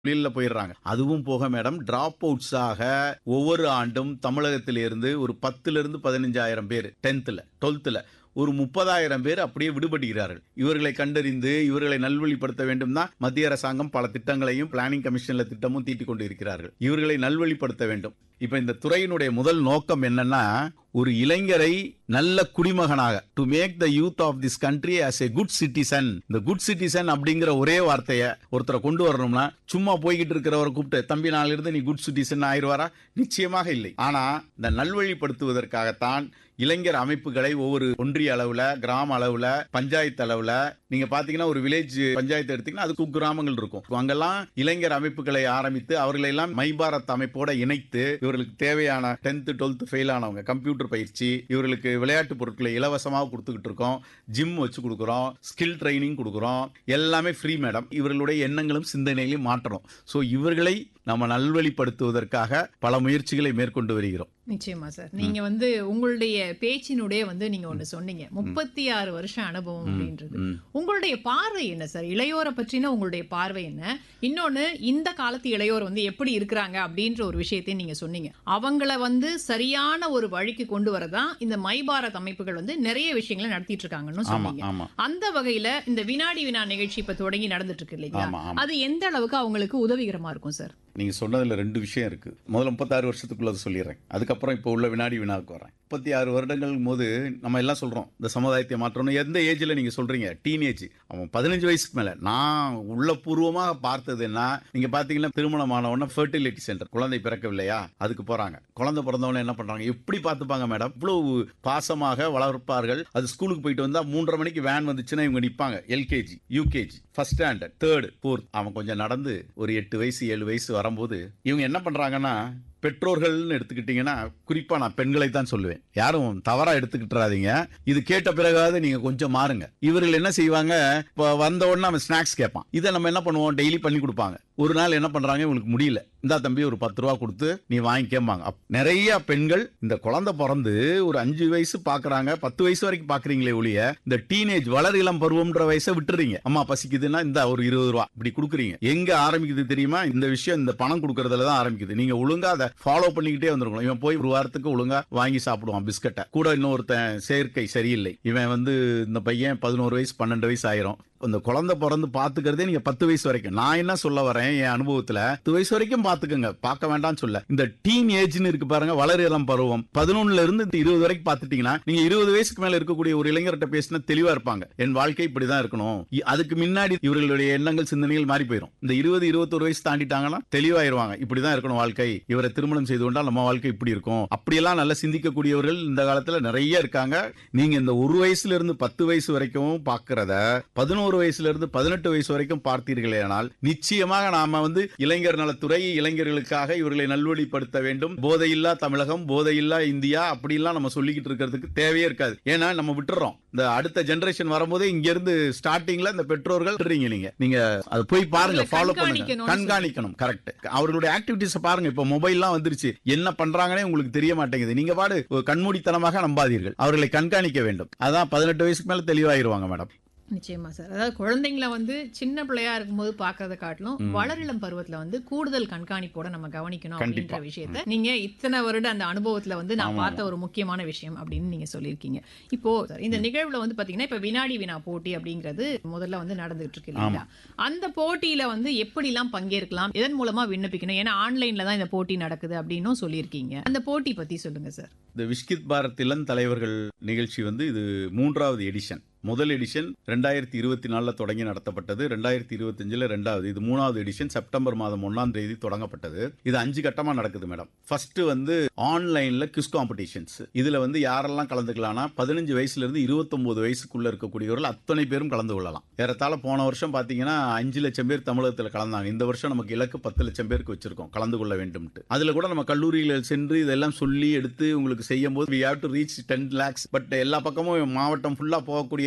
வெளியில போயிடுறாங்க அதுவும் போக மேடம் டிராப் அவுட்ஸாக ஒவ்வொரு ஆண்டும் தமிழகத்திலிருந்து ஒரு பத்துல இருந்து பதினஞ்சாயிரம் பேர் டென்த்ல டுவெல்த்ல ஒரு முப்பதாயிரம் பேர் அப்படியே விடுபடுகிறார்கள் இவர்களை கண்டறிந்து இவர்களை நல்வழிப்படுத்த வேண்டும் தான் மத்திய அரசாங்கம் பல திட்டங்களையும் பிளானிங் கமிஷன்ல திட்டமும் தீட்டிக் கொண்டு இருக்கிறார்கள் இவர்களை நல்வழிப்படுத்த வேண்டும் இப்ப இந்த துறையினுடைய முதல் நோக்கம் என்னன்னா ஒரு இளைஞரை நல்ல குடிமகனாக to make the youth of this country as a good citizen இந்த குட் சிட்டிசன் அப்படிங்கிற ஒரே வார்த்தையை ஒருத்தரை கொண்டு வரணும்னா சும்மா போய்கிட்டு இருக்கிறவரை கூப்பிட்டு தம்பி நாளிலிருந்து நீ குட் சிட்டிசன் ஆயிடுவாரா நிச்சயமாக இல்லை ஆனா இந்த நல்வழிப்படுத்துவதற்காகத்தான் இளைஞர் அமைப்புகளை ஒவ்வொரு ஒன்றிய அளவுல கிராம அளவுல பஞ்சாயத்து அளவுல நீங்க பாத்தீங்கன்னா ஒரு வில்லேஜ் பஞ்சாயத்து எடுத்தீங்கன்னா அது குக்கிராமங்கள் இருக்கும் அங்கெல்லாம் இளைஞர் அமைப்புகளை ஆரம்பித்து அவர்களை எல்லாம் மை பாரத் அமைப்போட இணைத்து இவர்களுக்கு தேவையான டென்த் டுவெல்த் ஃபெயில் ஆனவங்க கம்ப்யூட்டர் பயிற்சி இவர்களுக்கு விளையாட்டு பொருட்களை இலவசமாக கொடுத்துக்கிட்டு இருக்கோம் ஜிம் வச்சு கொடுக்குறோம் ஸ்கில் ட்ரைனிங் கொடுக்குறோம் எல்லாமே ஃப்ரீ மேடம் இவர்களுடைய எண்ணங்களும் சிந்தனைகளையும் மாற்றணும் ஸோ இவர்களை நம்ம நல்வழிப்படுத்துவதற்காக பல முயற்சிகளை மேற்கொண்டு வருகிறோம் நிச்சயமா சார் நீங்க வந்து உங்களுடைய பேச்சினுடைய வந்து நீங்க ஒண்ணு சொன்னீங்க முப்பத்தி ஆறு வருஷம் அனுபவம் அப்படின்றது ம். உங்களுடைய பார்வை என்ன சார் இளையோரை பற்றின உங்களுடைய பார்வை என்ன இன்னொன்னு இந்த காலத்து இளையோர் வந்து எப்படி இருக்கிறாங்க அப்படின்ற ஒரு விஷயத்தையும் நீங்க சொன்னீங்க அவங்கள வந்து சரியான ஒரு வழிக்கு கொண்டு வரதான் இந்த மை பாரத் அமைப்புகள் வந்து நிறைய விஷயங்களை நடத்திட்டு இருக்காங்கன்னு ஆமா சொன்னீங்க ஆமா அந்த வகையில இந்த வினாடி வினா நிகழ்ச்சி இப்ப தொடங்கி நடந்துட்டு இருக்கு இல்லைங்களா ஆமா, ஆமா. அது எந்த அளவுக்கு அவங்களுக்கு உதவிகரமா இருக்கும் சார் நீங்க சொன்னதுல ரெண்டு விஷயம் இருக்கு முதல்ல முப்பத்தாறு வருஷத்துக்குள்ள அதை சொல்லிடுறேன் அதுக்கப்புறம் இப்போ உள்ள வினாடி வினாவுக்கு வரேன் முப்பத்தி ஆறு வருடங்கள் போது நம்ம எல்லாம் சொல்றோம் இந்த சமுதாயத்தை மாற்றணும் எந்த ஏஜ்ல நீங்க சொல்றீங்க டீனேஜ் அவன் பதினஞ்சு வயசுக்கு மேல நான் உள்ள பூர்வமாக பார்த்தது என்ன நீங்க பாத்தீங்கன்னா திருமணமான உடனே ஃபெர்டிலிட்டி சென்டர் குழந்தை பிறக்கவில்லையா அதுக்கு போறாங்க குழந்தை பிறந்தவொடனே என்ன பண்றாங்க எப்படி பார்த்துப்பாங்க மேடம் இவ்வளவு பாசமாக வளர்ப்பார்கள் அது ஸ்கூலுக்கு போயிட்டு வந்தா மூன்றரை மணிக்கு வேன் வந்துச்சுன்னா இவங்க நிப்பாங்க LKG UKG first standard third fourth அவன் கொஞ்சம் நடந்து ஒரு எட்டு வயசு ஏழு வயசு வரும்போது இவங்க என்ன பண்றாங்கன்னா பெற்றோர்கள்னு எடுத்துக்கிட்டீங்கன்னா குறிப்பா நான் பெண்களை தான் சொல்லுவேன் யாரும் தவறா எடுத்துக்கிட்டுறாதீங்க இது கேட்ட பிறகாவது நீங்க கொஞ்சம் மாறுங்க இவர்கள் என்ன செய்வாங்க இப்போ வந்த உடனே அவன் ஸ்நாக்ஸ் கேட்பான் இதை நம்ம என்ன பண்ணுவோம் டெய்லி பண்ணி கொடுப்பாங்க ஒரு நாள் என்ன பண்றாங்க இவங்களுக்கு முடியல இந்தா தம்பி ஒரு பத்து ரூபா கொடுத்து நீ வாங்கிக்கம்பாங்க அப்- நிறைய பெண்கள் இந்த குழந்தை பிறந்து ஒரு அஞ்சு வயசு பாக்குறாங்க பத்து வயசு வரைக்கும் பாக்குறீங்களே ஒழிய இந்த டீனேஜ் வளர் இளம் பருவம்ன்ற வயசை விட்டுறீங்க அம்மா பசிக்குதுன்னா இந்த ஒரு இருபது ரூபா இப்படி கொடுக்குறீங்க எங்க ஆரம்பிக்குது தெரியுமா இந்த விஷயம் இந்த பணம் கொடுக்கறதுல தான் ஆரம்பிக்குது நீங்க ஒழுங்கா அதை ஃபாலோ பண்ணிக்கிட்டே வந்துருக்கணும் இவன் போய் ஒரு வாரத்துக்கு ஒழுங்கா வாங்கி சாப்பிடுவான் பிஸ்கட்டை கூட இன்னொருத்தன் சேர்க்கை சரியில்லை இவன் வந்து இந்த பையன் பதினோரு வயசு பன்னெண்டு வயசு ஆயிரும் இந்த குழந்தை பிறந்து பாத்துக்கிறதே நீங்க பத்து வயசு வரைக்கும் நான் என்ன சொல்ல வரேன் என் அனுபவத்துல பத்து வயசு வரைக்கும் பாத்துக்கங்க பார்க்க வேண்டாம்னு சொல்ல இந்த டீன் ஏஜ்னு இருக்கு பாருங்க வளர் இளம் பருவம் பதினொன்னுல இருந்து இந்த இருபது வரைக்கும் பாத்துட்டீங்கன்னா நீங்க இருபது வயசுக்கு மேல இருக்கக்கூடிய ஒரு இளைஞர்கிட்ட பேசினா தெளிவா இருப்பாங்க என் வாழ்க்கை இப்படிதான் இருக்கணும் இ- அதுக்கு முன்னாடி இவர்களுடைய எண்ணங்கள் சிந்தனைகள் மாறி போயிடும் இந்த இருபது இருபத்தொரு வயசு தாண்டிட்டாங்கன்னா தெளிவாயிருவாங்க இப்படிதான் இருக்கணும் வாழ்க்கை இவரை திருமணம் செய்து கொண்டால் நம்ம வாழ்க்கை இப்படி இருக்கும் அப்படியெல்லாம் நல்லா சிந்திக்கக்கூடியவர்கள் இந்த காலத்துல நிறைய இருக்காங்க நீங்க இந்த ஒரு வயசுல இருந்து பத்து வயசு வரைக்கும் பாக்குறத பதினோரு வயசுல இருந்து பதினெட்டு வயசு வரைக்கும் பார்த்தீர்களேனால் நிச்சயமாக நாம வந்து இளைஞர் நலத்துறை இளைஞர்களுக்காக இவர்களை நல்வழிப்படுத்த வேண்டும் போதையில்லா தமிழகம் போதையில்லா இந்தியா அப்படிலாம் நம்ம சொல்லிக்கிட்டு இருக்கிறதுக்கு தேவையே இருக்காது ஏன்னா நம்ம விட்டுறோம் இந்த அடுத்த ஜெனரேஷன் வரும்போதே இங்க இருந்து ஸ்டார்டிங்ல இந்த பெற்றோர்கள் விட்டுறீங்க நீங்க நீங்க அது போய் பாருங்க அவங்களை ஃபாலோ பண்ணுங்க கண்காணிக்கணும்னு கண்காணிக்கணும் கரெக்ட் அவர்களுடைய ஆக்டிவிட்டிஸ் பாருங்க இப்ப மொபைல்லாம் வந்துருச்சு என்ன பண்றாங்கன்னே உங்களுக்கு தெரிய மாட்டேங்குது நீங்க பாடு ஒரு கண்மூடித்தனமாக நம்பாதீர்கள் அவர்களை கண்காணிக்க வேண்டும் அதான் பதினெட்டு வயசுக்கு மேல தெளிவாயிருவாங்க மேடம் நிச்சயமா சார் அதாவது குழந்தைங்கள வந்து சின்ன பிள்ளையா இருக்கும்போது பாக்குறத காட்டிலும் வளரிளம் பருவத்துல வந்து கூடுதல் கண்காணிப்போட நம்ம கவனிக்கணும் அப்படின்ற கண்டிப்பா. விஷயத்த நீங்க இத்தனை வருட அந்த அனுபவத்துல வந்து நான் பார்த்த ஒரு முக்கியமான விஷயம் அப்படின்னு நீங்க சொல்லியிருக்கீங்க இப்போ சார் இந்த நிகழ்வுல வந்து பாத்தீங்கன்னா இப்ப வினாடி வினா போட்டி அப்படிங்கிறது முதல்ல வந்து நடந்துகிட்டு இருக்கு இல்லைங்களா அந்த போட்டியில வந்து எப்படி எல்லாம் பங்கேற்கலாம் எதன் மூலமா விண்ணப்பிக்கணும் ஏன்னா ஆன்லைன்ல தான் இந்த போட்டி நடக்குது அப்படின்னும் சொல்லியிருக்கீங்க அந்த போட்டி பத்தி சொல்லுங்க சார் இந்த விஷ்கித் பாரத் இளம் தலைவர்கள் நிகழ்ச்சி வந்து இது மூன்றாவது எடிஷன் முதல் எடிஷன் ரெண்டாயிரத்தி இருபத்தி நாலுல தொடங்கி நடத்தப்பட்டது ரெண்டாயிரத்தி இருபத்தஞ்சுல ரெண்டாவது இது மூணாவது எடிஷன் செப்டம்பர் மாதம் ஒன்னாம் தேதி தொடங்கப்பட்டது இது அஞ்சு கட்டமா நடக்குது மேடம் ஃபர்ஸ்ட் வந்து ஆன்லைன்ல கிஸ் காம்படிஷன்ஸ் இதுல வந்து யாரெல்லாம் கலந்துக்கலாம்னா பதினஞ்சு வயசுல இருந்து இருபத்தொன்பது வயசுக்குள்ள இருக்கக்கூடியவர்கள் அத்தனை பேரும் கலந்து கொள்ளலாம் ஏறத்தாழ போன வருஷம் பாத்தீங்கன்னா அஞ்சு லட்சம் பேர் தமிழகத்தில் கலந்தாங்க இந்த வருஷம் நமக்கு இலக்கு பத்து லட்சம் பேருக்கு வச்சிருக்கோம் கலந்து கொள்ள வேண்டும்ட்டு அதுல கூட நம்ம கல்லூரியில் சென்று இதெல்லாம் சொல்லி எடுத்து உங்களுக்கு செய்யும் போது we have to reach ten lakhs but எல்லா பக்கமும் மாவட்டம் ஃபுல்லா போகக்கூடிய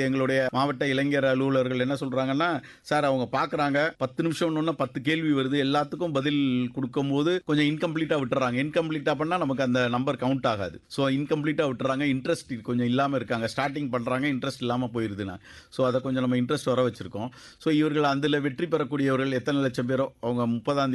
எங்களுடைய மாவட்ட இளைஞர் அலுவலர்கள் என்ன சொல்றாங்கன்னா சார் அவங்க பார்க்கறாங்க பத்து நிமிஷம் பத்து கேள்வி வருது எல்லாத்துக்கும் பதில் கொடுக்கும்போது கொஞ்சம் இன்கம்ப்ளீட்டா விட்டுறாங்க இன்கம்ப்ளீட்டா பண்ணா நமக்கு அந்த நம்பர் கவுண்ட் ஆகாது ஸோ இன்கம்ப்ளீட்டா விட்டுறாங்க இன்ட்ரெஸ்ட் கொஞ்சம் இல்லாம இருக்காங்க ஸ்டார்டிங் பண்றாங்க இன்ட்ரெஸ்ட் இல்லாம போயிருதுன்னா ஸோ அதை கொஞ்சம் நம்ம இன்ட்ரெஸ்ட் வர வச்சிருக்கோம் ஸோ இவர்கள் அதில் வெற்றி பெறக்கூடியவர்கள் எத்தனை லட்சம் பேரோ அவங்க முப்பதாம்